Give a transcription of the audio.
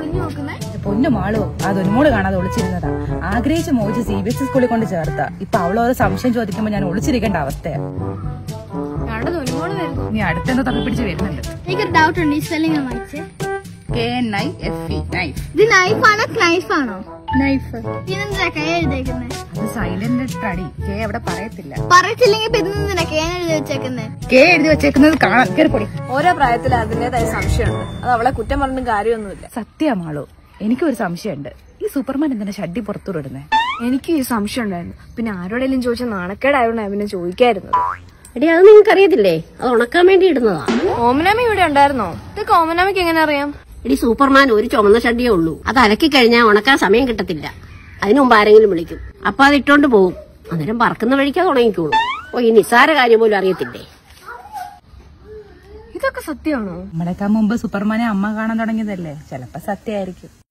ഒളിഞ്ഞു നോക്കുന്നേ പൊന്നു മാളോ അത് ഒരുമോള് കാണാതെ ഒളിച്ചിരുന്നതാ ആഗ്രഹിച്ച് മോച്ച് സി ബി എസ് ഇ സ്കൂളിൽ കൊണ്ട് ചേർത്ത ഇപ്പൊ അവളോരോ സംശയം ചോദിക്കുമ്പോ ഞാൻ ഒളിച്ചിരിക്കേണ്ട അവസ്ഥയാ ഞങ്ങളുടെ തൊലിമോള് വരുന്നു നീ അടുത്തെന്തോ തപ്പിപ്പിടിച്ച് വരുന്നുണ്ട് എനിക്കൊരു ഡൗട്ട് ഉണ്ട് ഈ സ്പെല്ലിംഗ് ഒന്ന് വായിച്ചേ K N I F E knife ഇത് നൈഫാണോ ക്നൈഫ് ആണോ നൈഫ് ഇതിനെന്താ കൈ എഴുതിയേക്കുന്നേ അത് സൈലന്റ് സ്റ്റഡി കെ അവിടെ പറയത്തില്ല പറയത്തില്ലെങ്കിൽ ഇപ്പൊ ഇതിനെന്തിനാ കേ എഴുതി വെച്ചേക്കുന്നേ കെ എഴുതി വെച്ചേക്കുന്നത് കാണാൻ കയറിപ്പൊടി ഓരോ പ്രായത്തിൽ അതിന്റേതായ സംശയമുണ്ട് അത് അവളെ കുറ്റം പറഞ്ഞിട്ടും കാര്യമൊന്നുമില്ല സത്യമാളോ എനിക്കൊരു സംശയമുണ്ട് ഈ സൂപ്പർമാൻ എന്തിനാ ഷഡ്ഡി പുറത്തുവിടുന്നേ എനിക്കും ഈ സംശയം ഉണ്ടായിരുന്നു പിന്നെ ആരോടെങ്കിലും ചോദിച്ച നാണക്കേടായതുകൊണ്ട് പിന്നെ ചോദിക്കായിരുന്നു എടി അത് നിങ്ങൾക്ക് അറിയത്തില്ലേ അത് ഉണക്കാൻ വേണ്ടി ഇടുന്നതാ ഓമനാമി ഇവിടെ ഉണ്ടായിരുന്നോ ഇതൊക്കെ ഓമനാമിക്ക് എങ്ങനെ അറിയാം എടി സൂപ്പർമാൻ ഒരു ചുമന്ന ഷഡിയേ ഉള്ളൂ അത് അലക്കി കഴിഞ്ഞാൽ ഉണക്കാൻ സമയം കിട്ടത്തില്ല അതിനു മുമ്പ് ആരെങ്കിലും വിളിക്കും അപ്പൊ അത് ഇട്ടോണ്ട് പോകും അന്നേരം പറക്കുന്ന വഴിക്ക് അത് ഉണങ്ങിക്കോളും ഓ ഈ നിസ്സാര കാര്യം പോലും അറിയത്തില്ലേ ഇതൊക്കെ സത്യമാണോ നമ്മളെക്കാൾ മുമ്പ് സൂപ്പർമാനെ അമ്മ കാണാൻ തുടങ്ങിയതല്ലേ ചിലപ്പോ സത്യമായിരിക്കും